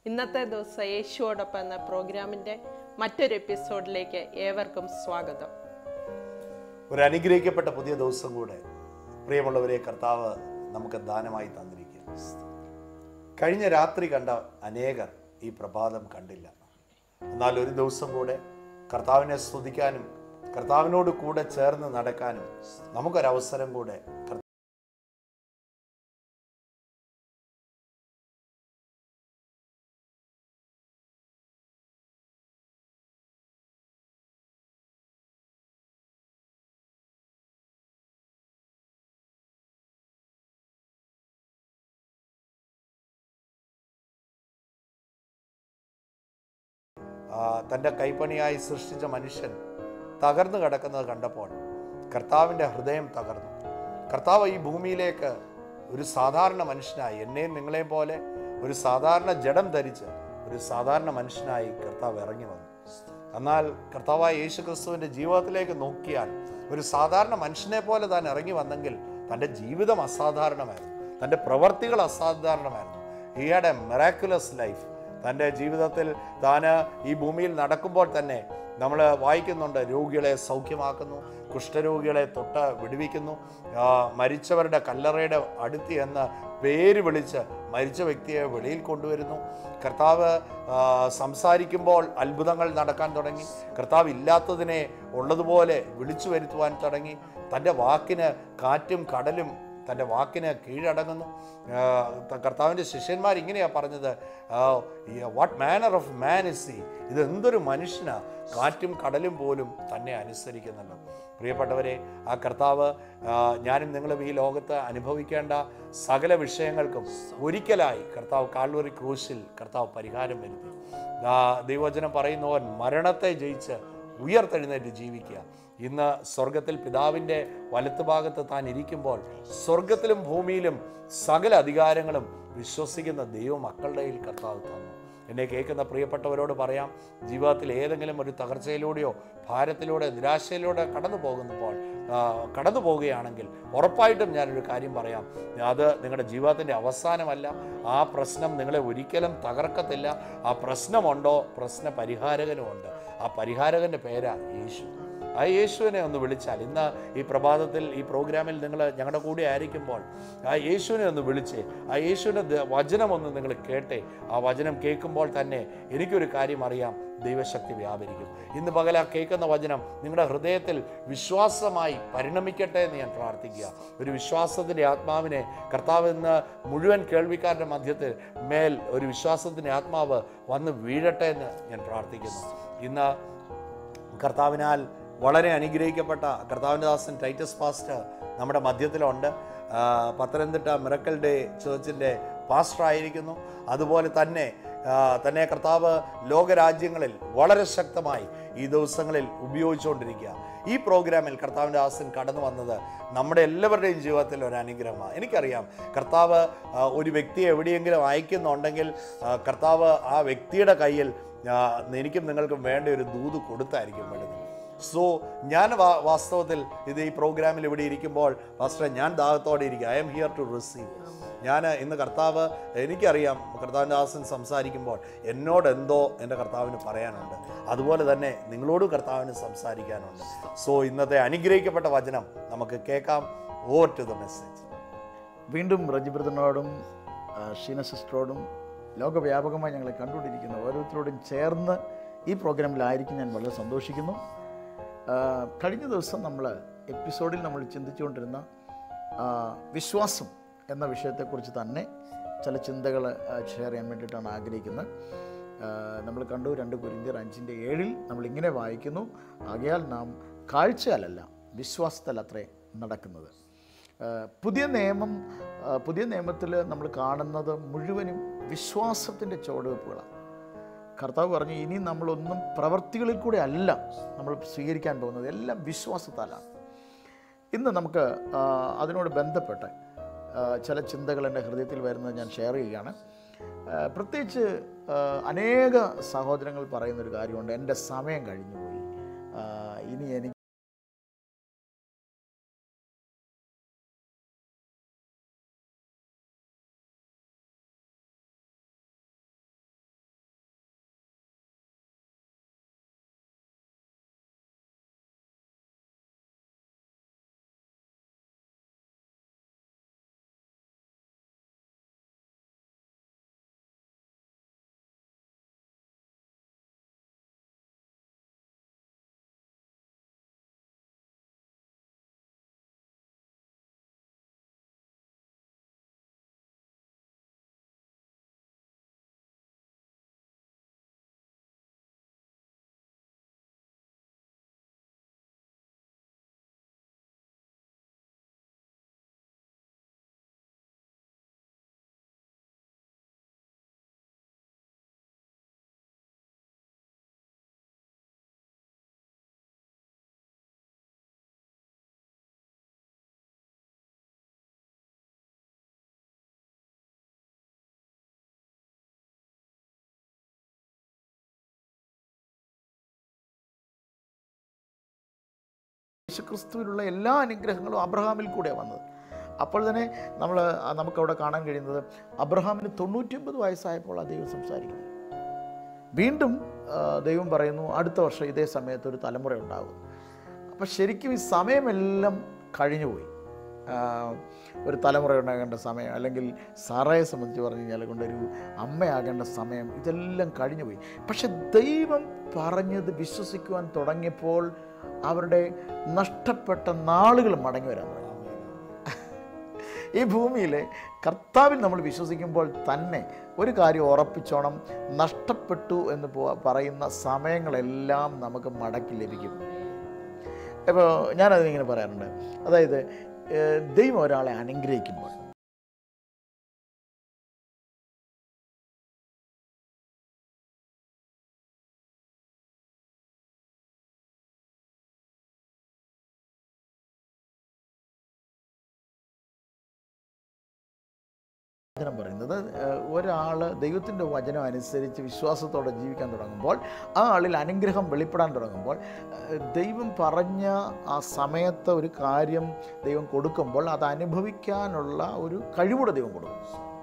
ഇന്നത്തെ ദിവസം യേശുവോടൊപ്പം എന്ന പ്രോഗ്രാമിൻ്റെ മറ്റൊരു എപ്പിസോഡിലേക്ക് ഏവർക്കും സ്വാഗതം ഒരു അനുഗ്രഹിക്കപ്പെട്ട പുതിയ ദിവസം കൂടെ പ്രിയമുള്ളവരെ കർത്താവ് നമുക്ക് ദാനമായി തന്നിരിക്കുക കഴിഞ്ഞ രാത്രി കണ്ട അനേകർ ഈ പ്രഭാതം കണ്ടില്ല എന്നാൽ ഒരു ദിവസം കൂടെ കർത്താവിനെ സ്തുതിക്കാനും കർത്താവിനോട് കൂടെ ചേർന്ന് നടക്കാനും നമുക്കൊരവസരം കൂടെ കർത്താവ് ആ, തൻ്റെ കൈപ്പണിയായി സൃഷ്ടിച്ച മനുഷ്യൻ തകർന്നു കിടക്കുന്നത് കണ്ടപ്പോൾ കർത്താവിൻ്റെ ഹൃദയം തകർന്നു കർത്താവ് ഈ ഭൂമിയിലേക്ക് ഒരു സാധാരണ മനുഷ്യനായി എന്നെയും നിങ്ങളെയും പോലെ ഒരു സാധാരണ ജഡം ധരിച്ച് ഒരു സാധാരണ മനുഷ്യനായി കർത്താവ് ഇറങ്ങി വന്നു എന്നാൽ കർത്താവായ യേശു ക്രിസ്തുവിൻ്റെ ജീവിതത്തിലേക്ക് നോക്കിയാൽ ഒരു സാധാരണ മനുഷ്യനെ പോലെ താൻ ഇറങ്ങി വന്നെങ്കിൽ തൻ്റെ ജീവിതം അസാധാരണമായിരുന്നു തൻ്റെ പ്രവർത്തികൾ അസാധാരണമായിരുന്നു ഈ ഹാഡ് എ മെറാക്കുലസ് ലൈഫ് തൻ്റെ ജീവിതത്തിൽ താൻ ഈ ഭൂമിയിൽ നടക്കുമ്പോൾ തന്നെ നമ്മൾ വായിക്കുന്നുണ്ട് രോഗികളെ സൗഖ്യമാക്കുന്നു കുഷ്ഠരോഗികളെ തൊട്ട് വിടുവിക്കുന്നു ആ, മരിച്ചവരുടെ കല്ലറയുടെ അടുത്ത് എന്ന് പേര് വിളിച്ച് മരിച്ച വ്യക്തിയെ വെളിയിൽ കൊണ്ടുവരുന്നു കർത്താവ് ആ, സംസാരിക്കുമ്പോൾ അത്ഭുതങ്ങൾ നടക്കാൻ തുടങ്ങി കർത്താവ് ഇല്ലാത്തതിനെ ഉള്ളതുപോലെ വിളിച്ചു വരുത്തുവാൻ തുടങ്ങി തൻ്റെ വാക്കിന് കാറ്റും കടലും തൻ്റെ വാക്കിന് കീഴടങ്ങുന്നു ആ, ത- കർത്താവിൻ്റെ ശിഷ്യന്മാർ ഇങ്ങനെയാണ് പറഞ്ഞത് what manner of man is this ഇത് എന്തൊരു മനുഷ്യനാ കാറ്റും കടലും പോലും തന്നെ അനുസരിക്കുന്നുണ്ട് പ്രിയപ്പെട്ടവരെ ആ കർത്താവ് ആ, ഞാനും നിങ്ങളും ഈ ലോകത്ത് അനുഭവിക്കേണ്ട സകല വിഷയങ്ങൾക്കും ഒരിക്കലായി കർത്താവ് കാൽവറി ക്രൂശിൽ കർത്താവ് പരിഹാരം വരുത്തി ആ, ദൈവവചനം പറയുന്നവൻ മരണത്തെ ജയിച്ച് ഉയർത്തെഴുന്നേറ്റ് ജീവിക്കുക ഇന്ന് സ്വർഗത്തിൽ പിതാവിൻ്റെ വലത്തുഭാഗത്ത് താൻ ഇരിക്കുമ്പോൾ സ്വർഗത്തിലും ഭൂമിയിലും സകല അധികാരങ്ങളും വിശ്വസിക്കുന്ന ദൈവമക്കളുടെ കയ്യിൽ കർത്താവ് തന്നു എന്നെ കേൾക്കുന്ന പ്രിയപ്പെട്ടവരോട് പറയാം ജീവിതത്തിൽ ഏതെങ്കിലും ഒരു തകർച്ചയിലൂടെയോ ഭാരത്തിലൂടെ നിരാശയിലൂടെ കടന്നു പോകുന്നപ്പോൾ ആ, കടന്നു പോവുകയാണെങ്കിൽ ഉറപ്പായിട്ടും ഞാനൊരു കാര്യം പറയാം അത് നിങ്ങളുടെ ജീവിതത്തിൻ്റെ അവസാനമല്ല ആ പ്രശ്നം നിങ്ങളെ ഒരിക്കലും തകർക്കത്തില്ല ആ പ്രശ്നമുണ്ടോ പ്രശ്ന പരിഹാരകനുമുണ്ട് ആ പരിഹാരകൻ്റെ പേരാ യേശു ആ യേശുവിനെ ഒന്ന് വിളിച്ചാൽ ഇന്ന് ഈ പ്രഭാതത്തിൽ ഈ പ്രോഗ്രാമിൽ നിങ്ങൾ ഞങ്ങളുടെ കൂടെ ആയിരിക്കുമ്പോൾ ആ യേശുവിനെ ഒന്ന് വിളിച്ച് ആ യേശുവിൻ്റെ ദ- വചനം ഒന്ന് നിങ്ങൾ കേട്ടെ ആ വചനം കേൾക്കുമ്പോൾ തന്നെ എനിക്കൊരു കാര്യം അറിയാം ദൈവശക്തി വ്യാപരിക്കും ഇന്ന് പകൽ ആ കേൾക്കുന്ന വചനം നിങ്ങളുടെ ഹൃദയത്തിൽ വിശ്വാസമായി പരിണമിക്കട്ടെ എന്ന് ഞാൻ പ്രാർത്ഥിക്കുക ഒരു വിശ്വാസത്തിൻ്റെ ആത്മാവിനെ കർത്താവ് ഇന്ന് മുഴുവൻ കേൾവിക്കാരുടെ മധ്യത്തിൽ മേൽ ഒരു വിശ്വാസത്തിൻ്റെ ആത്മാവ് വന്ന് വീഴട്ടെ എന്ന് ഞാൻ പ്രാർത്ഥിക്കുന്നു ഇന്ന് കർത്താവിനാൽ വളരെ അനുഗ്രഹിക്കപ്പെട്ട കർത്താവിൻ്റെ ദാസൻ ടൈറ്റസ് പാസ്റ്റർ നമ്മുടെ മധ്യത്തിലുണ്ട് ആ, പത്തനംതിട്ട മിറക്കൽ ഡേ ചേർച്ചിൻ്റെ പാസ്റ്റർ ആയിരിക്കുന്നു അതുപോലെ തന്നെ ആ, തന്നെ കർത്താവ് ലോകരാജ്യങ്ങളിൽ വളരെ ശക്തമായി ഈ ദിവസങ്ങളിൽ ഉപയോഗിച്ചുകൊണ്ടിരിക്കുക ഈ പ്രോഗ്രാമിൽ കർത്താവിൻ്റെ ദാസൻ കടന്നു വന്നത് നമ്മുടെ എല്ലാവരുടെയും ജീവിതത്തിൽ ഒരു അനുഗ്രഹമാണ് എനിക്കറിയാം കർത്താവ് ആ, ഒരു വ്യക്തിയെ എവിടെയെങ്കിലും അയക്കുന്നുണ്ടെങ്കിൽ ആ, കർത്താവ് ആ വ്യക്തിയുടെ കയ്യിൽ ആ, എനിക്കും നിങ്ങൾക്കും വേണ്ട ഒരു ദൂത് കൊടുത്തായിരിക്കും വേണ്ടത് സോ ഞാൻ വാ- വാസ്തവത്തിൽ ഇത് ഈ പ്രോഗ്രാമിൽ ഇവിടെ ഇരിക്കുമ്പോൾ ഫസ്റ്റ് ഞാൻ ദാഹത്തോടെ ഇരിക്കുക I'm here to receive ഞാൻ ഇന്ന് കർത്താവ് എനിക്കറിയാം കർത്താവിൻ്റെ ദാസൻ സംസാരിക്കുമ്പോൾ എന്നോട് എന്തോ എൻ്റെ കർത്താവിന് പറയാനുണ്ട് അതുപോലെ തന്നെ നിങ്ങളോടും കർത്താവിന് സംസാരിക്കാനുണ്ട് സോ ഇന്നത്തെ അനുഗ്രഹിക്കപ്പെട്ട വചനം നമുക്ക് കേൾക്കാം ഓവർ ടു ദ മെസ്സേജ് വീണ്ടും റജിബ്രതനോടും ഷീന സിസ്റ്ററോടും ലോകവ്യാപകമായി ഞങ്ങളെ കണ്ടുകൊണ്ടിരിക്കുന്ന ഓരോരുത്തരോടും ചേർന്ന് ഈ പ്രോഗ്രാമിലായിരിക്കും ഞാൻ വളരെ സന്തോഷിക്കുന്നു ആ, കഴിഞ്ഞ ദിവസം നമ്മൾ എപ്പിസോഡിൽ നമ്മൾ ചിന്തിച്ചുകൊണ്ടിരുന്ന ആ, വിശ്വാസം എന്ന വിഷയത്തെക്കുറിച്ച് തന്നെ ചില ചിന്തകൾ ഷെയർ ചെയ്യാൻ വേണ്ടിയിട്ടാണ് ആഗ്രഹിക്കുന്നത് ആ, നമ്മൾ കണ്ടു രണ്ട് കുരിന്തിയർ അഞ്ചിൻ്റെ ഏഴിൽ നമ്മൾ ഇങ്ങനെ വായിക്കുന്നു ആകയാൽ നാം കാഴ്ചയാലല്ല വിശ്വാസത്തിൽ അത്രേ നടക്കുന്നത് ആ, പുതിയ നിയമം ആ, പുതിയ നിയമത്തിൽ നമ്മൾ കാണുന്നത് മുഴുവനും വിശ്വാസത്തിൻ്റെ ചുവടുവെപ്പുകളാണ് കർത്താവ് പറഞ്ഞു ഇനി നമ്മളൊന്നും പ്രവർത്തികളിൽ കൂടെ അല്ല നമ്മൾ സ്വീകരിക്കാൻ പോകുന്നത് എല്ലാം വിശ്വാസത്താലാണ് ഇന്ന് നമുക്ക് ആ, അതിനോട് ബന്ധപ്പെട്ട് ആ, ചില ചിന്തകൾ എൻ്റെ ഹൃദയത്തിൽ വരുന്നത് ഞാൻ ഷെയർ ചെയ്യുകയാണ് ആ, പ്രത്യേകിച്ച് ആ, അനേക സഹോദരങ്ങൾ പറയുന്നൊരു കാര്യമുണ്ട് എൻ്റെ സമയം കഴിഞ്ഞു പോയി ആ, ഇനി എനിക്ക് യേശുക്രിസ്തുവിലുള്ള എല്ലാ അനുഗ്രഹങ്ങളും അബ്രഹാമിൽ കൂടെ വന്നത് അപ്പോൾ തന്നെ നമ്മൾ നമുക്കവിടെ കാണാൻ കഴിയുന്നത് അബ്രഹാമിന് തൊണ്ണൂറ്റിയൊമ്പത് വയസ്സായപ്പോൾ ആ ദൈവം സംസാരിക്കുന്നു വീണ്ടും ആ, ദൈവം പറയുന്നു അടുത്ത വർഷം ഇതേ സമയത്ത് ഒരു തലമുറ ഉണ്ടാകും അപ്പം ശരിക്കും ഈ സമയമെല്ലാം കഴിഞ്ഞുപോയി ആ, ഒരു തലമുറ ഉണ്ടാകേണ്ട സമയം അല്ലെങ്കിൽ സാറയെ സംബന്ധിച്ച് പറഞ്ഞു കഴിഞ്ഞാൽ കൊണ്ടൊരു അമ്മയാകേണ്ട സമയം ഇതെല്ലാം കഴിഞ്ഞുപോയി പക്ഷെ ദൈവം പറഞ്ഞത് വിശ്വസിക്കുവാൻ തുടങ്ങിയപ്പോൾ അവരുടെ നഷ്ടപ്പെട്ട നാളുകൾ മടങ്ങി വരാൻ തുടങ്ങി ഈ ഭൂമിയിലെ കർത്താവിൽ നമ്മൾ വിശ്വസിക്കുമ്പോൾ തന്നെ ഒരു കാര്യം ഉറപ്പിച്ചോണം നഷ്ടപ്പെട്ടു എന്ന് പോ- പറയുന്ന സമയങ്ങളെല്ലാം നമുക്ക് മടക്കി ലഭിക്കും ഇപ്പോൾ ഞാനതിങ്ങനെ പറയാറുണ്ട് അതായത് ഏഹ്, ദൈവം ഒരാളെ അനുഗ്രഹിക്കുമ്പോൾ വചനം പറയുന്നത് ഒരാൾ ദൈവത്തിൻ്റെ വചനം അനുസരിച്ച് വിശ്വാസത്തോടെ ജീവിക്കാൻ തുടങ്ങുമ്പോൾ ആ ആളിൽ അനുഗ്രഹം വെളിപ്പെടാൻ തുടങ്ങുമ്പോൾ ഏഹ്, ദൈവം പറഞ്ഞ ആ സമയത്ത് ഒരു കാര്യം ദൈവം കൊടുക്കുമ്പോൾ അത് അനുഭവിക്കാനുള്ള ഒരു കഴിവുടെ ദൈവം കൊടുക്കും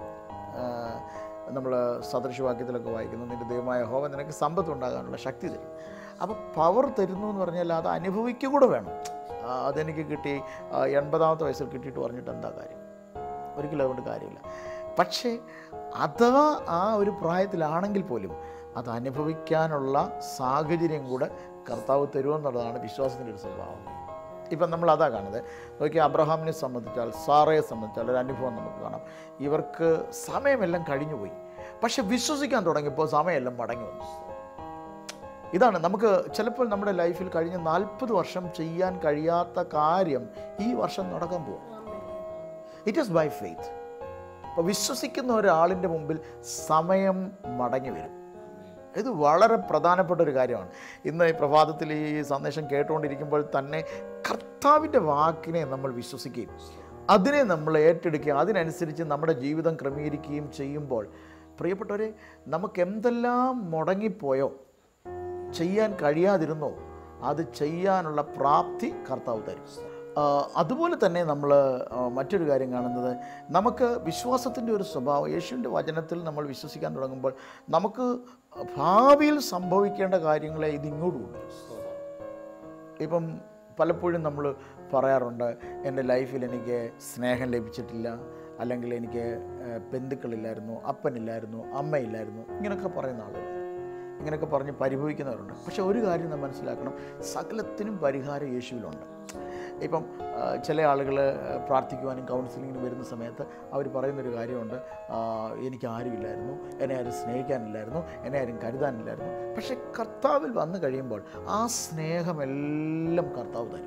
നമ്മൾ സദൃശവാക്യത്തിലൊക്കെ വായിക്കുന്നു നിൻ്റെ ദൈവമായ ഹോവ നിനക്ക് സമ്പത്ത് ഉണ്ടാകാനുള്ള ശക്തി തരും അപ്പോൾ പവർ തരുന്നു എന്ന് പറഞ്ഞാൽ അത് അനുഭവിക്കുക കൂടെ വേണം ആ, അതെനിക്ക് കിട്ടി ആ, എൺപതാമത്തെ വയസ്സിൽ കിട്ടിയിട്ട് പറഞ്ഞിട്ട് എന്താ കാര്യം ഒരിക്കലും അതുകൊണ്ട് കാര്യമില്ല പക്ഷേ അഥവാ ആ ഒരു പ്രായത്തിലാണെങ്കിൽ പോലും അത് അനുഭവിക്കാനുള്ള സാഹചര്യം കൂടെ കർത്താവ് തരുമെന്നുള്ളതാണ് വിശ്വാസത്തിൻ്റെ ഒരു സ്വഭാവം ഇപ്പം നമ്മൾ അതാ കാണുന്നത് നോക്കി അബ്രഹാമിനെ സംബന്ധിച്ചാൽ സാറയെ സംബന്ധിച്ചാൽ ഒരു അനുഭവം നമുക്ക് കാണാം ഇവർക്ക് സമയമെല്ലാം കഴിഞ്ഞുപോയി പക്ഷെ വിശ്വസിക്കാൻ തുടങ്ങിയപ്പോൾ സമയമെല്ലാം മടങ്ങി വന്നു ഇതാണ് നമുക്ക് ചിലപ്പോൾ നമ്മുടെ ലൈഫിൽ കഴിഞ്ഞ നാൽപ്പത് വർഷം ചെയ്യാൻ കഴിയാത്ത കാര്യം ഈ വർഷം നടക്കാൻ പോകും ഇറ്റ് ഈസ് ബൈ ഫെയ്ത്ത് അപ്പോൾ വിശ്വസിക്കുന്ന ഒരാളിൻ്റെ മുമ്പിൽ സമയം മടങ്ങി വരും ഇത് വളരെ പ്രധാനപ്പെട്ട ഒരു കാര്യമാണ് ഇന്ന് ഈ പ്രഭാതത്തിൽ ഈ സന്ദേശം കേട്ടുകൊണ്ടിരിക്കുമ്പോൾ തന്നെ കർത്താവിൻ്റെ വാക്കിനെ നമ്മൾ വിശ്വസിക്കുകയും അതിനെ നമ്മൾ ഏറ്റെടുക്കുകയും അതിനനുസരിച്ച് നമ്മുടെ ജീവിതം ക്രമീകരിക്കുകയും ചെയ്യുമ്പോൾ പ്രിയപ്പെട്ടവരെ നമുക്ക് എന്തെല്ലാം മുടങ്ങിപ്പോയോ ചെയ്യാൻ കഴിയാതിരുന്നോ അത് ചെയ്യാനുള്ള പ്രാപ്തി കർത്താവ് തരും ആ, അതുപോലെ തന്നെ നമ്മൾ മറ്റൊരു കാര്യം കാണുന്നത് നമുക്ക് വിശ്വാസത്തിൻ്റെ ഒരു സ്വഭാവം യേശുവിൻ്റെ വചനത്തിൽ നമ്മൾ വിശ്വസിക്കാൻ തുടങ്ങുമ്പോൾ നമുക്ക് ഭാവിയിൽ സംഭവിക്കേണ്ട കാര്യങ്ങളെ ഇത് ഇങ്ങോട്ട് കൊണ്ടുവരും ഇപ്പം പലപ്പോഴും നമ്മൾ പറയാറുണ്ട് എൻ്റെ ലൈഫിൽ എനിക്ക് സ്നേഹം ലഭിച്ചിട്ടില്ല അല്ലെങ്കിൽ എനിക്ക് ഏഹ്, ബന്ധുക്കളില്ലായിരുന്നു അപ്പനില്ലായിരുന്നു അമ്മയില്ലായിരുന്നു ഇങ്ങനെയൊക്കെ പറയുന്ന ആളുകളുണ്ട് ഇങ്ങനെയൊക്കെ പറഞ്ഞ് പരിഭവിക്കുന്നവരുണ്ട് പക്ഷെ ഒരു കാര്യം നാം മനസ്സിലാക്കണം സകലത്തിനും പരിഹാരം യേശുവിലുണ്ട് ഇപ്പം ആ, ചില ആളുകൾ പ്രാർത്ഥിക്കുവാനും കൗൺസിലിങ്ങിനും വരുന്ന സമയത്ത് അവർ പറയുന്നൊരു കാര്യമുണ്ട് ആ, എനിക്ക് ആരുമില്ലായിരുന്നു എന്നെ ആരും സ്നേഹിക്കാനില്ലായിരുന്നു എന്നെ ആരും കരുതാനില്ലായിരുന്നു പക്ഷെ കർത്താവിൽ വന്നു കഴിയുമ്പോൾ ആ സ്നേഹമെല്ലാം കർത്താവ് തരും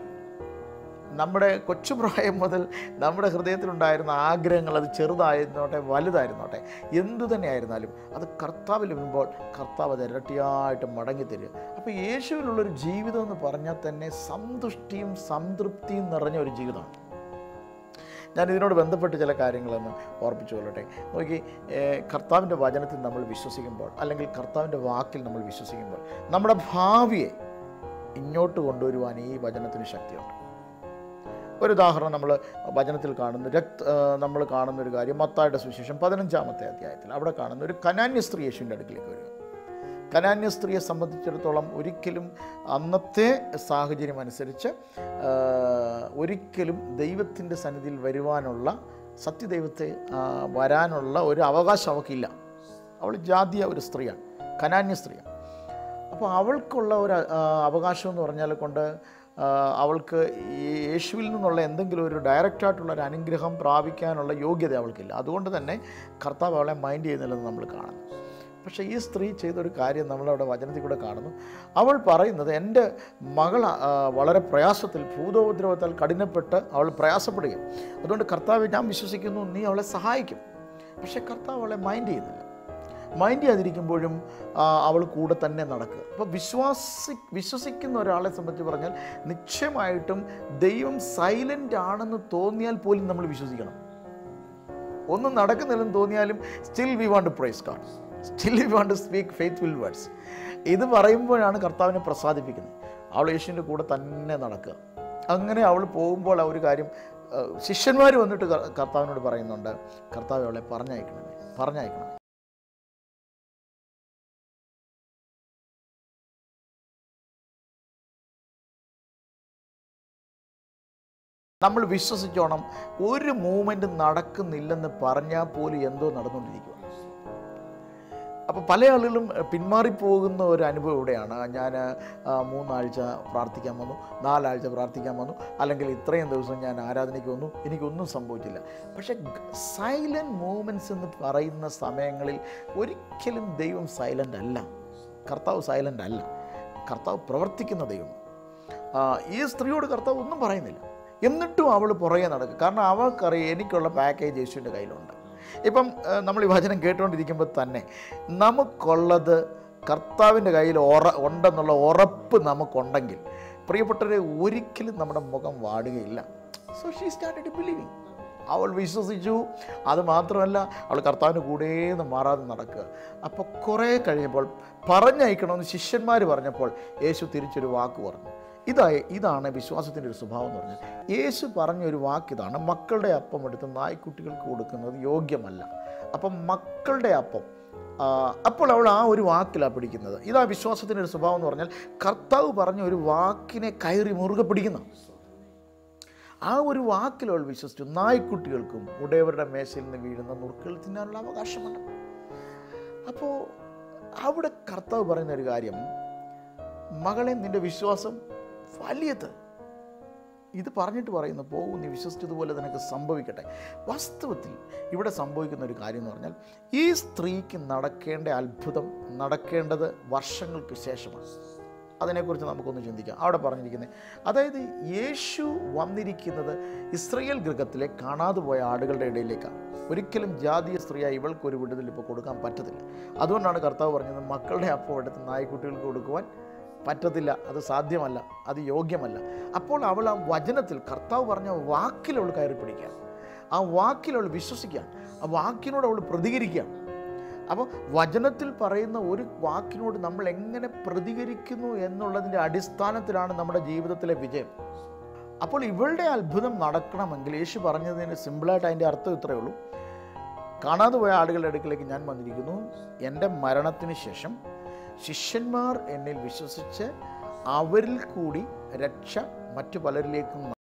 നമ്മുടെ കൊച്ചുപ്രായം മുതൽ നമ്മുടെ ഹൃദയത്തിലുണ്ടായിരുന്ന ആഗ്രഹങ്ങൾ അത് ചെറുതായിരുന്നോട്ടെ വലുതായിരുന്നോട്ടെ എന്തു തന്നെ ആയിരുന്നാലും അത് കർത്താവിൽ വരുമ്പോൾ കർത്താവ് അത് ഇരട്ടിയായിട്ട് മടങ്ങി തരിക അപ്പോൾ യേശുവിലുള്ളൊരു ജീവിതം എന്ന് പറഞ്ഞാൽ തന്നെ സന്തുഷ്ടിയും സംതൃപ്തിയും നിറഞ്ഞ ഒരു ജീവിതമാണ് ഞാൻ ഇതിനോട് ബന്ധപ്പെട്ട് ചില കാര്യങ്ങളൊന്ന് ഓർപ്പിച്ചു കൊള്ളട്ടെ നോക്കി ഏഹ്, കർത്താവിൻ്റെ വചനത്തിൽ നമ്മൾ വിശ്വസിക്കുമ്പോൾ അല്ലെങ്കിൽ കർത്താവിൻ്റെ വാക്കിൽ നമ്മൾ വിശ്വസിക്കുമ്പോൾ നമ്മുടെ ഭാവിയെ ഇങ്ങോട്ട് കൊണ്ടുവരുവാൻ ഈ വചനത്തിന് ശക്തിയുണ്ട് ഒരു ഉദാഹരണം നമ്മൾ വചനത്തിൽ കാണുന്ന രക്ത നമ്മൾ കാണുന്ന ഒരു കാര്യം മത്തായുടെ സുവിശേഷം പതിനഞ്ചാമത്തെ അധ്യായത്തിൽ അവിടെ കാണുന്ന ഒരു കനാന്യ സ്ത്രീ യേശുവിൻ്റെ അടുക്കിലേക്ക് വരിക കനാന്യ സ്ത്രീയെ സംബന്ധിച്ചിടത്തോളം ഒരിക്കലും അന്നത്തെ സാഹചര്യം അനുസരിച്ച് ആ, ഒരിക്കലും ദൈവത്തിൻ്റെ സന്നിധിയിൽ വരുവാനുള്ള സത്യദൈവത്തെ ആ, വരാനുള്ള ഒരു അവകാശം അവൾക്കില്ല അവൾ ജാതീയ ഒരു സ്ത്രീയാണ് കനാന്യ സ്ത്രീയാണ് അപ്പോൾ അവൾക്കുള്ള ഒരു ആ, അവകാശം എന്ന് പറഞ്ഞാൽ കൊണ്ട് ആ, അവൾക്ക് ഈ യേശുവിൽ നിന്നുള്ള എന്തെങ്കിലും ഒരു ഡയറക്റ്റായിട്ടുള്ള ഒരു അനുഗ്രഹം പ്രാപിക്കാനുള്ള യോഗ്യത അവൾക്കില്ല അതുകൊണ്ട് തന്നെ കർത്താവ് അവളെ മൈൻഡ് ചെയ്യുന്നില്ലെന്ന് നമ്മൾ കാണുന്നു പക്ഷേ ഈ സ്ത്രീ ചെയ്തൊരു കാര്യം നമ്മളവിടെ വചനത്തിൽ കൂടെ കാണുന്നു അവൾ പറയുന്നത് എൻ്റെ മകൾ ആ, വളരെ പ്രയാസത്തിൽ ഭൂതോപദ്രവത്താൽ കഠിനപ്പെട്ട് അവൾ പ്രയാസപ്പെടുകയും അതുകൊണ്ട് കർത്താവ് ഞാൻ വിശ്വസിക്കുന്നു നീ അവളെ സഹായിക്കും പക്ഷേ കർത്താവ് അവളെ മൈൻഡ് ചെയ്യുന്നില്ല മൈൻഡ് ചെയ്യാതിരിക്കുമ്പോഴും ആ, അവൾ കൂടെ തന്നെ നടക്കുക അപ്പോൾ വിശ്വാസി വിശ്വസിക്കുന്ന ഒരാളെ സംബന്ധിച്ച് പറഞ്ഞാൽ നിശ്ചയമായിട്ടും ദൈവം സൈലൻ്റ് ആണെന്ന് തോന്നിയാൽ പോലും നമ്മൾ വിശ്വസിക്കണം ഒന്നും നടക്കുന്നില്ലെന്ന് തോന്നിയാലും still we want to praise God still we want to speak faithful words ഇത് പറയുമ്പോഴാണ് കർത്താവിനെ പ്രസാദിപ്പിക്കുന്നത് അവൾ യേശുവിൻ്റെ കൂടെ തന്നെ നടക്കുക അങ്ങനെ അവൾ പോകുമ്പോൾ ആ ഒരു കാര്യം ശിഷ്യന്മാർ വന്നിട്ട് ക- കർത്താവിനോട് പറയുന്നുണ്ട് കർത്താവ് അവളെ പറഞ്ഞയക്കണമേ പറഞ്ഞയക്കണമേ നമ്മൾ വിശ്വസിച്ചോണം ഒരു മൂവ്മെൻറ്റ് നടക്കുന്നില്ലെന്ന് പറഞ്ഞാൽ പോലും എന്തോ നടന്നുകൊണ്ടിരിക്കുക അപ്പോൾ പല ആളുകളും പിന്മാറിപ്പോകുന്ന ഒരു അനുഭവം ഇവിടെയാണ് ഞാൻ ആ, മൂന്നാഴ്ച പ്രാർത്ഥിക്കാൻ വന്നു നാലാഴ്ച പ്രാർത്ഥിക്കാൻ വന്നു അല്ലെങ്കിൽ ഇത്രയും ദിവസം ഞാൻ ആരാധനയ്ക്ക് വന്നു എനിക്കൊന്നും സംഭവിച്ചില്ല പക്ഷേ സൈലൻറ്റ് മൂവ്മെൻറ്റ്സ് എന്ന് പറയുന്ന സമയങ്ങളിൽ ഒരിക്കലും ദൈവം സൈലൻ്റ് അല്ല കർത്താവ് സൈലൻ്റ് അല്ല കർത്താവ് പ്രവർത്തിക്കുന്ന ദൈവം ആ, ഈ സ്ത്രീയോട് കർത്താവ് ഒന്നും പറയുന്നില്ല എന്നിട്ടും അവൾ പുറകെ നടക്കും കാരണം അവൾക്കറിയാം എനിക്കുള്ള പാക്കേജ് യേശുവിൻ്റെ കയ്യിലുണ്ട് ഇപ്പം ആ, നമ്മൾ ഈ വചനം കേട്ടുകൊണ്ടിരിക്കുമ്പോൾ തന്നെ നമുക്കുള്ളത് കർത്താവിൻ്റെ കയ്യിൽ ഉറ ഉണ്ടെന്നുള്ള ഉറപ്പ് നമുക്കുണ്ടെങ്കിൽ പ്രിയപ്പെട്ടവരെ ഒരിക്കലും നമ്മുടെ മുഖം വാടുകയില്ല സോ ഷീ സ്റ്റാർട്ടഡ് ബിലീവിങ് അവൾ വിശ്വസിച്ചു അത് മാത്രമല്ല അവൾ കർത്താവിന് കൂടേന്ന് മാറാതെ നടക്കുക അപ്പോൾ കുറേ കഴിയുമ്പോൾ പറഞ്ഞയക്കണമെന്ന് ശിഷ്യന്മാർ പറഞ്ഞപ്പോൾ യേശു തിരിച്ചൊരു വാക്ക് പറഞ്ഞു ഇതായി ഇതാണ് വിശ്വാസത്തിൻ്റെ ഒരു സ്വഭാവം എന്ന് പറഞ്ഞാൽ യേശു പറഞ്ഞ ഒരു വാക്ക് ഇതാണ് മക്കളുടെ അപ്പം എടുത്ത് നായ്ക്കുട്ടികൾക്ക് കൊടുക്കുന്നത് യോഗ്യമല്ല അപ്പം മക്കളുടെ അപ്പം ആ, അപ്പോൾ അവൾ ആ ഒരു വാക്കിലാണ് പിടിക്കുന്നത് ഇതാ വിശ്വാസത്തിൻ്റെ ഒരു സ്വഭാവം എന്ന് പറഞ്ഞാൽ കർത്താവ് പറഞ്ഞ ഒരു വാക്കിനെ കയറി മുറുകെ പിടിക്കുന്ന ആ ഒരു വാക്കിൽ അവൾ വിശ്വസിച്ചു നായ്ക്കുട്ടികൾക്കും ഉടയവരുടെ മേശയിൽ നിന്ന് വീഴുന്ന നുറുക്കുകൾ തിന്നാനുള്ള അവകാശമുണ്ട് അപ്പോൾ അവിടെ കർത്താവ് പറയുന്ന ഒരു കാര്യം മകളെ നിന്റെ വിശ്വാസം വലിയത് ഇത് പറഞ്ഞിട്ട് പറയുന്നു പോകൂ നീ വിശ്വസിച്ചതുപോലെ നിനക്ക് സംഭവിക്കട്ടെ വാസ്തവത്തിൽ ഇവിടെ സംഭവിക്കുന്ന ഒരു കാര്യം എന്ന് പറഞ്ഞാൽ ഈ സ്ത്രീക്ക് നടക്കേണ്ട അത്ഭുതം നടക്കേണ്ടത് വർഷങ്ങൾക്ക് ശേഷമാണ് അതിനെക്കുറിച്ച് നമുക്കൊന്ന് ചിന്തിക്കാം അവിടെ പറഞ്ഞിരിക്കുന്നത് അതായത് യേശു വന്നിരിക്കുന്നത് ഇസ്രയേൽ ഗൃഹത്തിലെ കാണാതെ പോയ ആടുകളുടെ ഇടയിലേക്കാണ് ഒരിക്കലും ജാതീയ സ്ത്രീയായി ഇവൾക്ക് ഒരു വിടുതൽ ഇപ്പോൾ കൊടുക്കാൻ പറ്റത്തില്ല അതുകൊണ്ടാണ് കർത്താവ് പറഞ്ഞത് മക്കളുടെ അപ്പം എടുത്ത് നായ്ക്കുട്ടികൾക്ക് കൊടുക്കുവാൻ പറ്റത്തില്ല അത് സാധ്യമല്ല അത് യോഗ്യമല്ല അപ്പോൾ അവൾ ആ വചനത്തിൽ കർത്താവ് പറഞ്ഞ വാക്കിൽ അവൾ കയറി പിടിക്കുക ആ വാക്കിൽ അവൾ വിശ്വസിക്കുക ആ വാക്കിനോട് അവൾ പ്രതികരിക്കുകയാണ് അപ്പോൾ വചനത്തിൽ പറയുന്ന ഒരു വാക്കിനോട് നമ്മൾ എങ്ങനെ പ്രതികരിക്കുന്നു എന്നുള്ളതിൻ്റെ അടിസ്ഥാനത്തിലാണ് നമ്മുടെ ജീവിതത്തിലെ വിജയം അപ്പോൾ ഇവളുടെ അത്ഭുതം നടക്കണമെങ്കിൽ യേശു പറഞ്ഞതിന് സിമ്പിളായിട്ട് അതിൻ്റെ അർത്ഥം ഇത്രയേ ഉള്ളൂ കാണാതെ പോയ ആളുകളുടെ അടുക്കിലേക്ക് ഞാൻ വന്നിരിക്കുന്നു എൻ്റെ മരണത്തിന് ശേഷം ശിഷ്യന്മാർ എന്നിൽ വിശ്വസിച്ച് അവരിൽ കൂടി രക്ഷ മറ്റു പലരിലേക്കും ന-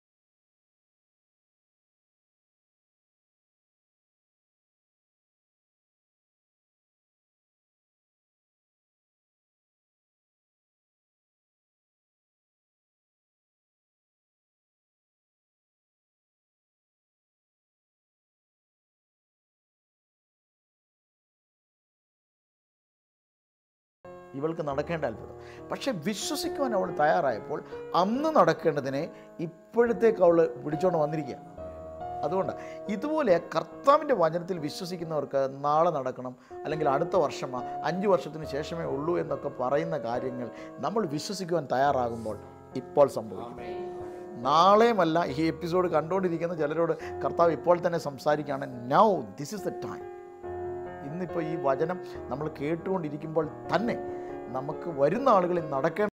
ഇവൾക്ക് നടക്കേണ്ട അത്ഭുതം പക്ഷെ വിശ്വസിക്കുവാൻ അവൾ തയ്യാറായപ്പോൾ അന്ന് നടക്കേണ്ടതിനെ ഇപ്പോഴത്തേക്ക് അവൾ പിടിച്ചോണ്ട് വന്നിരിക്കുക അതുകൊണ്ട് ഇതുപോലെ കർത്താവിൻ്റെ വചനത്തിൽ വിശ്വസിക്കുന്നവർക്ക് നാളെ നടക്കണം അല്ലെങ്കിൽ അടുത്ത വർഷമാ അഞ്ച് വർഷത്തിന് ശേഷമേ ഉള്ളൂ എന്നൊക്കെ പറയുന്ന കാര്യങ്ങൾ നമ്മൾ വിശ്വസിക്കുവാൻ തയ്യാറാകുമ്പോൾ ഇപ്പോൾ സംഭവിക്കും നാളെയുമല്ല ഈ എപ്പിസോഡ് കണ്ടുകൊണ്ടിരിക്കുന്ന ചിലരോട് കർത്താവ് ഇപ്പോൾ തന്നെ സംസാരിക്കുകയാണ് now this is the time ഇന്നിപ്പോൾ ഈ വചനം നമ്മൾ കേട്ടുകൊണ്ടിരിക്കുമ്പോൾ തന്നെ നമുക്ക് വരുന്ന ആളുകളിൽ നടക്കേണ്ട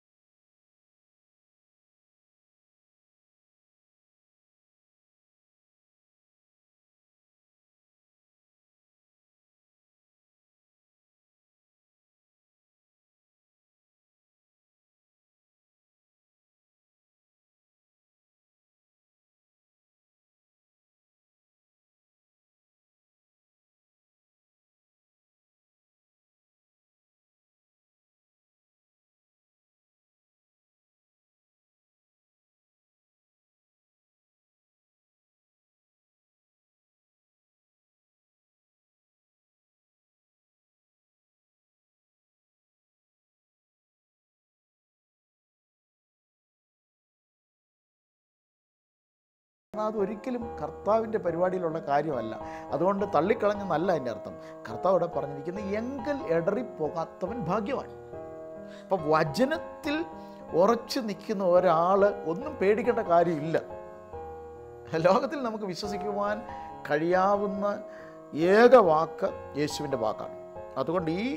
അത് ഒരിക്കലും കർത്താവിൻ്റെ പരിപാടിയിലുള്ള കാര്യമല്ല അതുകൊണ്ട് തള്ളിക്കളഞ്ഞെന്നല്ല അതിൻ്റെ അർത്ഥം കർത്താവ് ഇവിടെ പറഞ്ഞിരിക്കുന്നത് എങ്കൽ എടറിപ്പോകാത്തവൻ ഭാഗ്യവാൻ അപ്പം വചനത്തിൽ ഉറച്ചു നിൽക്കുന്ന ഒരാൾ ഒന്നും പേടിക്കേണ്ട കാര്യമില്ല ലോകത്തിൽ നമുക്ക് വിശ്വസിക്കുവാൻ കഴിയാവുന്ന ഏക വാക്ക് യേശുവിൻ്റെ വാക്കാണ് അതുകൊണ്ട് ഈ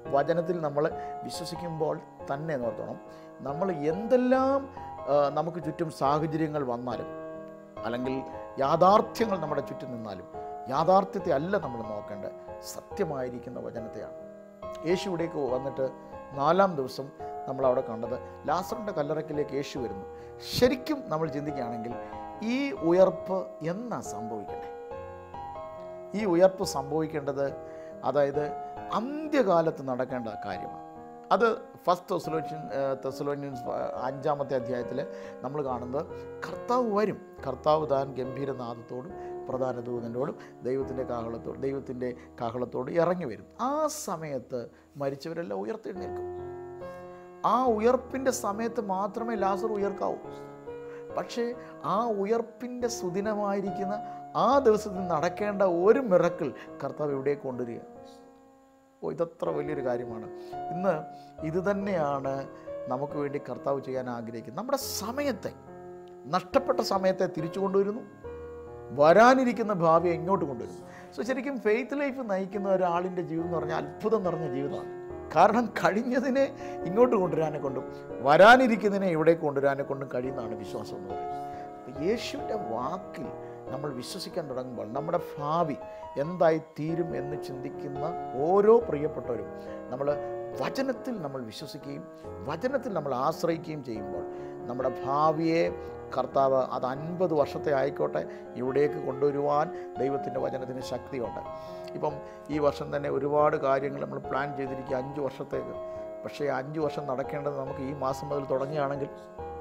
വചനത്തിൽ നമ്മൾ വിശ്വസിക്കുമ്പോൾ തന്നെ നോക്കണം നമ്മൾ എന്തെല്ലാം ആ, നമുക്ക് ചുറ്റും സാഹചര്യങ്ങൾ വന്നാലും അല്ലെങ്കിൽ യാഥാർത്ഥ്യങ്ങൾ നമ്മുടെ ചുറ്റും നിന്നാലും യാഥാർത്ഥ്യത്തെ അല്ല നമ്മൾ നോക്കേണ്ടത് സത്യമായിരിക്കുന്ന വചനത്തെയാണ് യേശു ഇവിടേക്ക് വന്നിട്ട് നാലാം ദിവസം നമ്മൾ അവിടെ കണ്ടത് ലാസറിൻ്റെ കല്ലറക്കിലേക്ക് യേശു വരുന്നു ശരിക്കും നമ്മൾ ചിന്തിക്കുകയാണെങ്കിൽ ഈ ഉയർപ്പ് എന്നാ സംഭവിക്കണ്ടേ ഈ ഉയർപ്പ് സംഭവിക്കേണ്ടത് അതായത് അന്ത്യകാലത്ത് നടക്കേണ്ട കാര്യമാണ് അത് ഫസ്റ്റ് തെസലോഷ്യൻ തെസലോനിയൻസ് അഞ്ചാമത്തെ അധ്യായത്തിൽ നമ്മൾ കാണുന്നത് കർത്താവ് വരും കർത്താവ് താൻ ഗംഭീരനാഥത്തോടും പ്രധാന ദൂതനോടും ദൈവത്തിൻ്റെ കാഹളത്തോട് ദൈവത്തിൻ്റെ കാഹളത്തോട് ഇറങ്ങി വരും ആ സമയത്ത് മരിച്ചവരെല്ലാം ഉയർത്തെഴുന്നേൽക്കും ആ ഉയർപ്പിൻ്റെ സമയത്ത് മാത്രമേ ലാസർ ഉയർക്കാവൂ പക്ഷേ ആ ഉയർപ്പിൻ്റെ സുദിനമായിരിക്കുന്ന ആ ദിവസത്തിൽ നടക്കേണ്ട ഒരു മിറക്കിൾ കർത്താവ് എവിടേക്ക് കൊണ്ടുവരിക ഓ ഇതത്ര വലിയൊരു കാര്യമാണ് ഇന്ന് ഇത് തന്നെയാണ് നമുക്ക് വേണ്ടി കർത്താവ് ചെയ്യാൻ ആഗ്രഹിക്കുന്നത് നമ്മുടെ സമയത്തെ നഷ്ടപ്പെട്ട സമയത്തെ തിരിച്ചു കൊണ്ടുവരുന്നു വരാനിരിക്കുന്ന ഭാവിയെ ഇങ്ങോട്ട് കൊണ്ടുവരുന്നു സോ ശരിക്കും ഫെയ്ത്ത് ലൈഫ് നയിക്കുന്ന ഒരാളിൻ്റെ ജീവിതം എന്ന് പറഞ്ഞാൽ അത്ഭുതം നിറഞ്ഞ ജീവിതമാണ് കാരണം കഴിഞ്ഞതിനെ ഇങ്ങോട്ട് കൊണ്ടുവരാനെ കൊണ്ടും വരാനിരിക്കുന്നതിനെ ഇവിടേക്ക് കൊണ്ടുവരാനെ കൊണ്ടും കഴിയുന്നതാണ് വിശ്വാസം എന്ന് പറയുന്നത് അപ്പോൾ യേശുവിൻ്റെ വാക്കിൽ നമ്മൾ വിശ്വസിക്കാൻ തുടങ്ങുമ്പോൾ നമ്മുടെ ഭാവി എന്തായി തീരും എന്ന് ചിന്തിക്കുന്ന ഓരോ പ്രിയപ്പെട്ടവരും നമ്മൾ വചനത്തിൽ നമ്മൾ വിശ്വസിക്കുകയും വചനത്തിൽ നമ്മൾ ആശ്രയിക്കുകയും ചെയ്യുമ്പോൾ നമ്മുടെ ഭാവിയെ കർത്താവ് അത് അൻപത് വർഷത്തെ ആയിക്കോട്ടെ ഇവിടേക്ക് കൊണ്ടുവരുവാൻ ദൈവത്തിൻ്റെ വചനത്തിന് ശക്തിയുണ്ട് ഇപ്പം ഈ വർഷം തന്നെ ഒരുപാട് കാര്യങ്ങൾ നമ്മൾ പ്ലാൻ ചെയ്തിരിക്കുക അഞ്ച് വർഷത്തേക്ക് പക്ഷേ ആ അഞ്ച് വർഷം നടക്കേണ്ടത് നമുക്ക് ഈ മാസം മുതൽ തുടങ്ങുകയാണെങ്കിൽ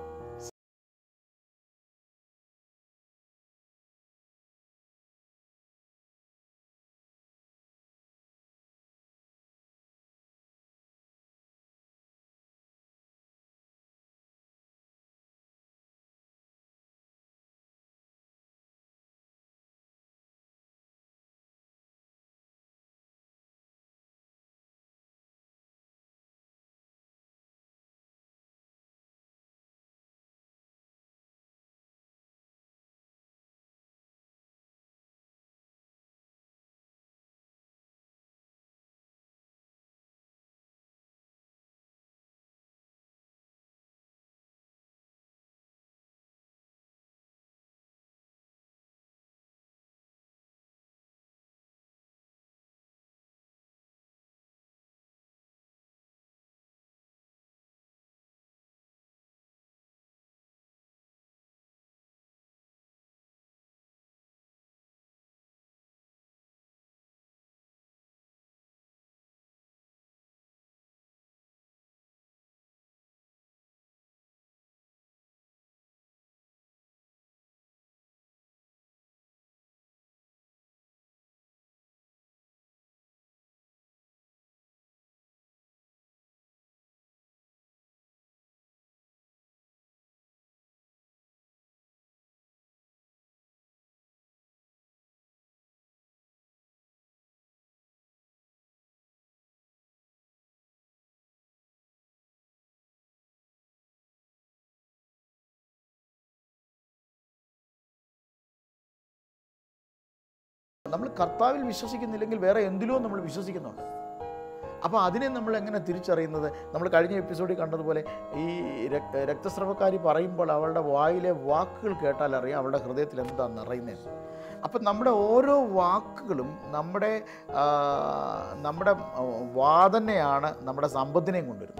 നമ്മൾ കർത്താവിൽ വിശ്വസിക്കുന്നില്ലെങ്കിൽ വേറെ എന്തിലോ നമ്മൾ വിശ്വസിക്കുന്നുണ്ട് അപ്പോൾ അതിനെ നമ്മൾ എങ്ങനെ തിരിച്ചറിയുന്നത് നമ്മൾ കഴിഞ്ഞ എപ്പിസോഡിൽ കണ്ടതുപോലെ ഈ രക്- രക്തസ്രവക്കാരി പറയുമ്പോൾ അവളുടെ വായിലെ വാക്കുകൾ കേട്ടാൽ അറിയാം അവളുടെ ഹൃദയത്തിൽ എന്താ നിറയുന്നത് അപ്പം നമ്മുടെ ഓരോ വാക്കുകളും നമ്മുടെ ആ, നമ്മുടെ വാ തന്നെയാണ് നമ്മുടെ സമ്പത്തിനെയും കൊണ്ടുവരുന്നത്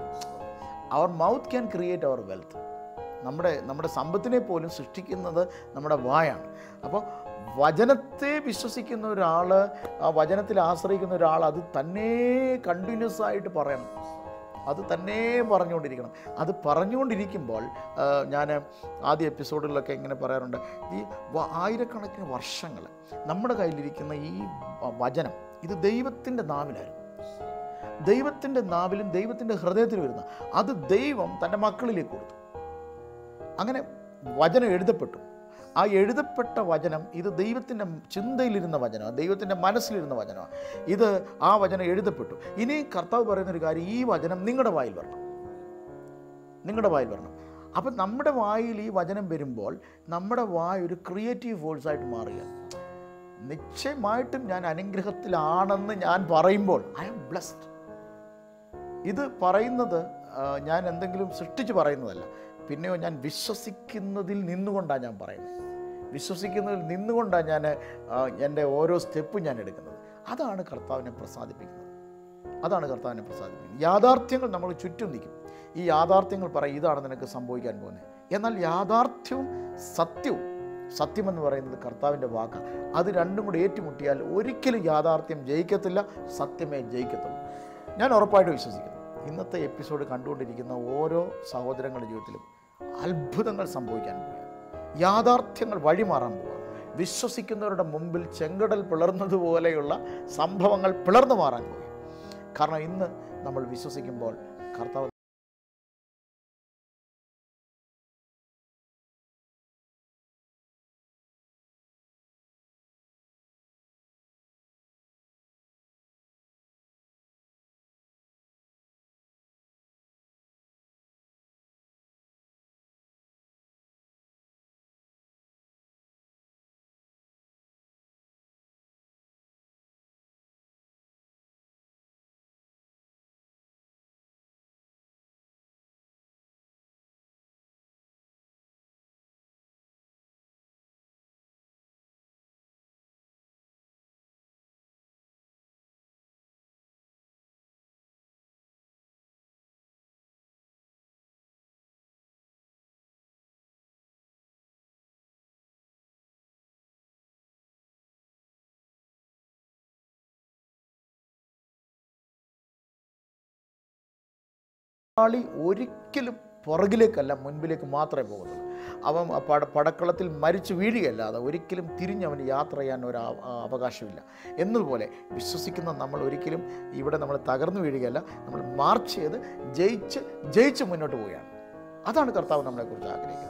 our mouth can create our wealth നമ്മുടെ നമ്മുടെ സമ്പത്തിനെ പോലും സൃഷ്ടിക്കുന്നത് നമ്മുടെ വായാണ് അപ്പോൾ വചനത്തെ വിശ്വസിക്കുന്ന ഒരാൾ ആ വചനത്തിൽ ആശ്രയിക്കുന്ന ഒരാൾ അത് തന്നെ കണ്ടിന്യൂസ് ആയിട്ട് പറയണം അത് തന്നെ പറഞ്ഞുകൊണ്ടിരിക്കണം അത് പറഞ്ഞുകൊണ്ടിരിക്കുമ്പോൾ ഞാൻ ആദ്യ എപ്പിസോഡുകളിലൊക്കെ ഇങ്ങനെ പറയാറുണ്ട് ഈ വ- ആയിരക്കണക്കിന് വർഷങ്ങൾ നമ്മുടെ കയ്യിലിരിക്കുന്ന ഈ വ- വചനം ഇത് ദൈവത്തിൻ്റെ നാവിലായിരുന്നു ദൈവത്തിൻ്റെ നാവിലും ദൈവത്തിൻ്റെ ഹൃദയത്തിലും വരുന്ന അത് ദൈവം തൻ്റെ മക്കളിലേക്ക് കൊടുത്തു അങ്ങനെ വചനം എഴുതപ്പെട്ടു ആ എഴുതപ്പെട്ട വചനം ഇത് ദൈവത്തിൻ്റെ ചിന്തയിലിരുന്ന വചനമാണ് ദൈവത്തിൻ്റെ മനസ്സിലിരുന്ന വചനമാണ് ഇത് ആ വചനം എഴുതപ്പെട്ടു ഇനി കർത്താവ് പറയുന്നൊരു കാര്യം ഈ വചനം നിങ്ങളുടെ വായിൽ വരണം നിങ്ങളുടെ വായിൽ വരണം അപ്പം നമ്മുടെ വായിൽ ഈ വചനം വരുമ്പോൾ നമ്മുടെ വായ ഒരു ക്രിയേറ്റീവ് ഫോഴ്സായിട്ട് മാറുകയാണ് നിശ്ചയമായിട്ടും ഞാൻ അനുഗ്രഹത്തിലാണെന്ന് ഞാൻ പറയുമ്പോൾ ഐ ആം ബ്ലസ്ഡ് ഇത് പറയുന്നത് ആ, ഞാൻ എന്തെങ്കിലും സൃഷ്ടിച്ച് പറയുന്നതല്ല പിന്നെയോ ഞാൻ വിശ്വസിക്കുന്നതിൽ നിന്നുകൊണ്ടാണ് ഞാൻ പറയുന്നത് വിശ്വസിക്കുന്നതിൽ നിന്നുകൊണ്ടാണ് ഞാൻ ആ, എൻ്റെ ഓരോ സ്റ്റെപ്പും ഞാൻ എടുക്കുന്നത് അതാണ് കർത്താവിനെ പ്രസാദിപ്പിക്കുന്നത് അതാണ് കർത്താവിനെ പ്രസാദിപ്പിക്കുന്നത് യാഥാർത്ഥ്യങ്ങൾ നമ്മൾ ചുറ്റും നിൽക്കും ഈ യാഥാർത്ഥ്യങ്ങൾ പറയും ഇതാണ് നിനക്ക് സംഭവിക്കാൻ പോകുന്നത് എന്നാൽ യാഥാർത്ഥ്യവും സത്യവും സത്യമെന്ന് പറയുന്നത് കർത്താവിൻ്റെ വാക്കാണ് അത് രണ്ടും കൂടി ഏറ്റുമുട്ടിയാൽ ഒരിക്കലും യാഥാർത്ഥ്യം ജയിക്കത്തില്ല സത്യമേ ജയിക്കത്തുള്ളൂ ഞാൻ ഉറപ്പായിട്ട് വിശ്വസിക്കുന്നു ഇന്നത്തെ എപ്പിസോഡ് കണ്ടുകൊണ്ടിരിക്കുന്ന ഓരോ സഹോദരങ്ങളുടെ ജീവിതത്തിലും അത്ഭുതങ്ങൾ സംഭവിക്കാൻ പോവുക യാഥാർത്ഥ്യങ്ങൾ വഴിമാറാൻ പോവുക വിശ്വസിക്കുന്നവരുടെ മുമ്പിൽ ചെങ്കടൽ പിളർന്നതുപോലെയുള്ള സംഭവങ്ങൾ പിളർന്നു മാറാൻ പോവുക കാരണം ഇന്ന് നമ്മൾ വിശ്വസിക്കുമ്പോൾ കർത്താവ് ആളി ഒരിക്കലും പുറകിലേക്കല്ല മുൻപിലേക്ക് മാത്രമേ പോകുന്നുള്ളൂ അവൻ ആ പട പടക്കളത്തിൽ മരിച്ചു വീഴുകയല്ലാതെ ഒരിക്കലും തിരിഞ്ഞവന് യാത്ര ചെയ്യാൻ ഒരു ആ- ആ അവകാശമില്ല എന്നതുപോലെ വിശ്വസിക്കുന്ന നമ്മൾ ഒരിക്കലും ഇവിടെ നമ്മൾ തകർന്നു വീഴുകയല്ല നമ്മൾ മാർച്ച് ചെയ്ത് ജയിച്ച് ജയിച്ച് മുന്നോട്ട് പോവുകയാണ് അതാണ് കർത്താവ് നമ്മളെക്കുറിച്ച് ആഗ്രഹിക്കുന്നത്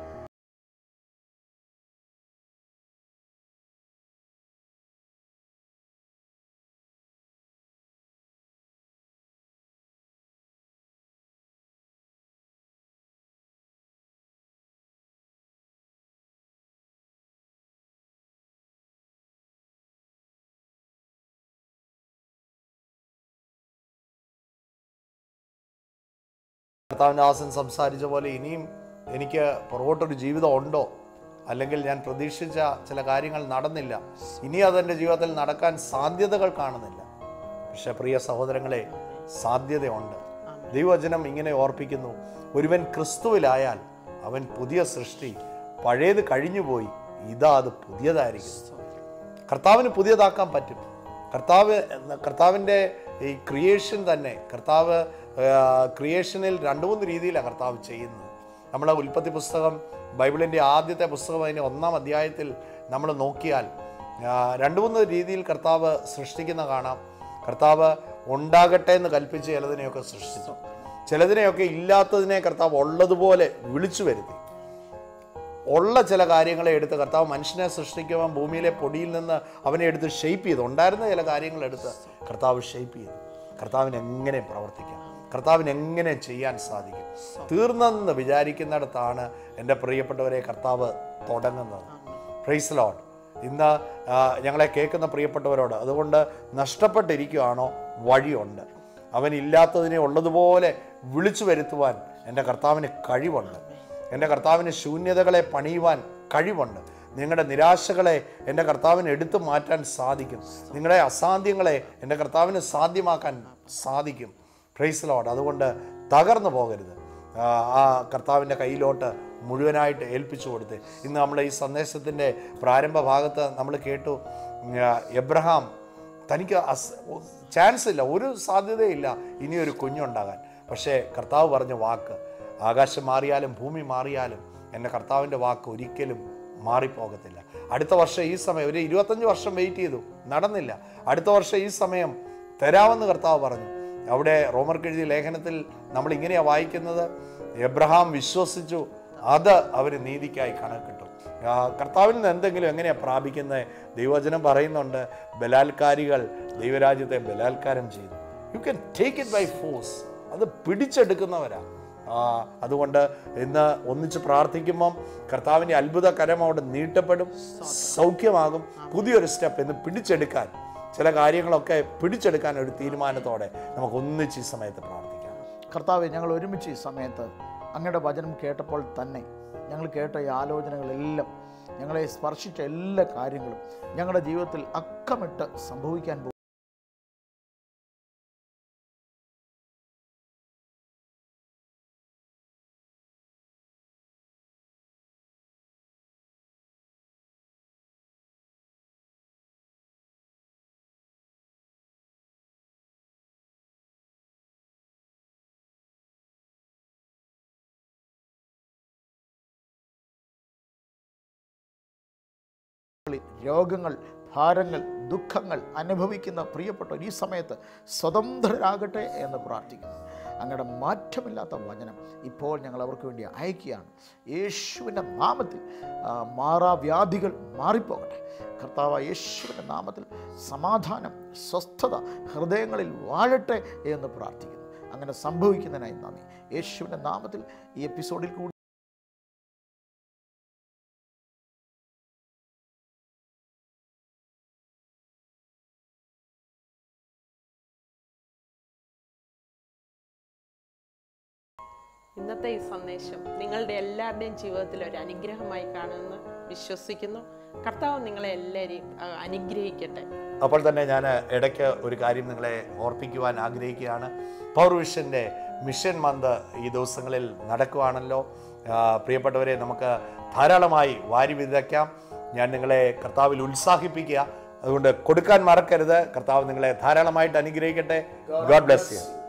കർത്താവിൻ്റെ ദാസൻ സംസാരിച്ച പോലെ ഇനിയും എനിക്ക് പുറകോട്ടൊരു ജീവിതം ഉണ്ടോ അല്ലെങ്കിൽ ഞാൻ പ്രതീക്ഷിച്ച ചില കാര്യങ്ങൾ നടന്നില്ല ഇനി അതെൻ്റെ ജീവിതത്തിൽ നടക്കാൻ സാധ്യതകൾ കാണുന്നില്ല പക്ഷെ പ്രിയ സഹോദരങ്ങളെ സാധ്യതയുണ്ട് ദൈവവചനം ഇങ്ങനെ ഓർപ്പിക്കുന്നു ഒരുവൻ ക്രിസ്തുവിലായാൽ അവൻ പുതിയ സൃഷ്ടി പഴയത് കഴിഞ്ഞുപോയി ഇതാ അത് പുതിയതായിരിക്കും കർത്താവിന് പുതിയതാക്കാൻ പറ്റും കർത്താവ് എന്ന- കർത്താവിൻ്റെ ഈ ക്രിയേഷൻ തന്നെ കർത്താവ് ക്രിയേഷനിൽ രണ്ട് മൂന്ന് രീതിയിലാണ് കർത്താവ് ചെയ്യുന്നത് നമ്മുടെ ഉൽപ്പത്തി പുസ്തകം ബൈബിളിൻ്റെ ആദ്യത്തെ പുസ്തകം അതിൻ്റെ ഒന്നാം അധ്യായത്തിൽ നമ്മൾ നോക്കിയാൽ ആ, രണ്ട് മൂന്ന് രീതിയിൽ കർത്താവ് സൃഷ്ടിക്കുന്ന കാണാം കർത്താവ് ഉണ്ടാകട്ടെ എന്ന് കൽപ്പിച്ച് ചിലതിനെയൊക്കെ സൃഷ്ടിച്ചു ചിലതിനെയൊക്കെ ഇല്ലാത്തതിനെ കർത്താവ് ഉള്ളതുപോലെ വിളിച്ചു വരുത്തി ഉള്ള ചില കാര്യങ്ങളെ എടുത്ത് കർത്താവ് മനുഷ്യനെ സൃഷ്ടിക്കുവാൻ ഭൂമിയിലെ പൊടിയിൽ നിന്ന് അവനെ എടുത്ത് ഷെയ്പ്പ് ചെയ്തു ഉണ്ടായിരുന്ന ചില കാര്യങ്ങൾ എടുത്ത് കർത്താവ് ഷെയ്പ്പ് ചെയ്തു കർത്താവിന് എങ്ങനെ പ്രവർത്തിക്കാം കർത്താവിന് എങ്ങനെ ചെയ്യാൻ സാധിക്കും തീർന്നെന്ന് വിചാരിക്കുന്നിടത്താണ് എൻ്റെ പ്രിയപ്പെട്ടവരെ കർത്താവ് തുടങ്ങുന്നത് പ്രൈസ് ലോഡ് ഇന്ന് ആ, ഞങ്ങളെ കേൾക്കുന്ന പ്രിയപ്പെട്ടവരോട് അതുകൊണ്ട് നഷ്ടപ്പെട്ടിരിക്കുകയാണോ വഴിയുണ്ട് അവനില്ലാത്തതിനെ ഉള്ളതുപോലെ വിളിച്ചു വരുത്തുവാൻ എൻ്റെ കർത്താവിന് കഴിവുണ്ട് എൻ്റെ കർത്താവിന് ശൂന്യതകളെ പണിയുവാൻ കഴിവുണ്ട് നിങ്ങളുടെ നിരാശകളെ എൻ്റെ കർത്താവിന് എടുത്തു മാറ്റാൻ സാധിക്കും നിങ്ങളുടെ അസാധ്യങ്ങളെ എൻ്റെ കർത്താവിന് സാധ്യമാക്കാൻ സാധിക്കും പ്രൈസ് ലോഡ് അതുകൊണ്ട് തകർന്നു പോകരുത് ആ, ആ കർത്താവിൻ്റെ കയ്യിലോട്ട് മുഴുവനായിട്ട് ഏൽപ്പിച്ചു കൊടുത്ത് ഇന്ന് നമ്മുടെ ഈ സന്ദേശത്തിൻ്റെ പ്രാരംഭ ഭാഗത്ത് നമ്മൾ കേട്ടു ഉം, ആ, എബ്രഹാം തനിക്ക് അസ് ചാൻസ് ഇല്ല ഒരു സാധ്യതയില്ല ഇനിയൊരു കുഞ്ഞുണ്ടാകാൻ പക്ഷേ കർത്താവ് പറഞ്ഞ വാക്ക് ആകാശം മാറിയാലും ഭൂമി മാറിയാലും എൻ്റെ കർത്താവിൻ്റെ വാക്ക് ഒരിക്കലും മാറിപ്പോകത്തില്ല അടുത്ത വർഷം ഈ സമയം ഒരു ഇരുപത്തഞ്ച് വർഷം വെയിറ്റ് ചെയ്തു നടന്നില്ല അടുത്ത വർഷം ഈ സമയം തരാമെന്ന് കർത്താവ് പറഞ്ഞു അവിടെ റോമർക്ക് എഴുതിയ ലേഖനത്തിൽ നമ്മൾ ഇങ്ങനെയാണ് വായിക്കുന്നത് എബ്രഹാം വിശ്വസിച്ചു അത് അവർ നീതിക്കായി കണക്കിട്ടു ആ, കർത്താവിൽ നിന്ന് എന്തെങ്കിലും എങ്ങനെയാണ് പ്രാപിക്കുന്നത് ദൈവവചനം പറയുന്നുണ്ട് ബലാത്കാരികൾ ദൈവരാജ്യത്തെ ബലാത്കാരം ചെയ്തു you can take it by force അത് പിടിച്ചെടുക്കുന്നവരാ ആ, അതുകൊണ്ട് ഇന്ന് ഒന്നിച്ച് പ്രാർത്ഥിക്കുമ്പം കർത്താവിൻ്റെ അത്ഭുത കരം അവിടെ നീട്ടപ്പെടും സൗഖ്യമാകും പുതിയൊരു സ്റ്റെപ്പ് ഇന്ന് പിടിച്ചെടുക്കാൻ ചില കാര്യങ്ങളൊക്കെ പിടിച്ചെടുക്കാൻ ഒരു തീരുമാനത്തോടെ നമുക്ക് ഒന്നിച്ച് ഈ സമയത്ത് പ്രാർത്ഥിക്കാം കർത്താവെ ഞങ്ങൾ ഒരുമിച്ച് ഈ സമയത്ത് അങ്ങയുടെ വചനം കേട്ടപ്പോൾ തന്നെ ഞങ്ങൾ കേട്ട ഈ ആലോചനകളെല്ലാം ഞങ്ങളെ സ്പർശിച്ച എല്ലാ കാര്യങ്ങളും ഞങ്ങളുടെ ജീവിതത്തിൽ അക്കമിട്ട് സംഭവിക്കാൻ പോകും രോഗങ്ങൾ ഭാരങ്ങൾ ദുഃഖങ്ങൾ അനുഭവിക്കുന്ന പ്രിയപ്പെട്ടവർ ഈ സമയത്ത് സ്വതന്ത്രരാകട്ടെ എന്ന് പ്രാർത്ഥിക്കുന്നു അങ്ങയുടെ മാറ്റമില്ലാത്ത വചനം ഇപ്പോൾ ഞങ്ങൾ അവർക്ക് വേണ്ടി അയക്കുകയാണ് യേശുവിൻ്റെ നാമത്തിൽ ആ, മാറാവ്യാധികൾ മാറിപ്പോകട്ടെ കർത്താവ് യേശുവിൻ്റെ നാമത്തിൽ സമാധാനം സ്വസ്ഥത ഹൃദയങ്ങളിൽ വാഴട്ടെ എന്ന് പ്രാർത്ഥിക്കുന്നു അങ്ങനെ സംഭവിക്കുന്നതിനായി നന്ദി യേശുവിൻ്റെ നാമത്തിൽ ഈ എപ്പിസോഡിൽ കൂടി ഇന്നത്തെ ഈ സന്ദേശം നിങ്ങളുടെ എല്ലാവരുടെയും ജീവിതത്തിൽ ഒരു അനുഗ്രഹമായി കാണുമെന്ന് വിശ്വസിക്കുന്നു കർത്താവ് നിങ്ങളെ എല്ലാവരെയും ആ, അനുഗ്രഹിക്കട്ടെ അപ്പോൾ തന്നെ ഞാൻ ഇടയ്ക്ക് ഒരു കാര്യം നിങ്ങളെ ഓർപ്പിക്കുവാൻ ആഗ്രഹിക്കുകയാണ് പവർ വിഷൻ്റെ മിഷൻ മന്ത് ഈ ദിവസങ്ങളിൽ നടക്കുവാണല്ലോ ആ, പ്രിയപ്പെട്ടവരെ നമുക്ക് ധാരാളമായി വാരി വിതയ്ക്കാം ഞാൻ നിങ്ങളെ കർത്താവിൽ ഉത്സാഹിപ്പിക്കുക അതുകൊണ്ട് കൊടുക്കാൻ മറക്കരുത് കർത്താവ് നിങ്ങളെ ധാരാളമായിട്ട് അനുഗ്രഹിക്കട്ടെ ഗോഡ് ബ്ലെസ് യു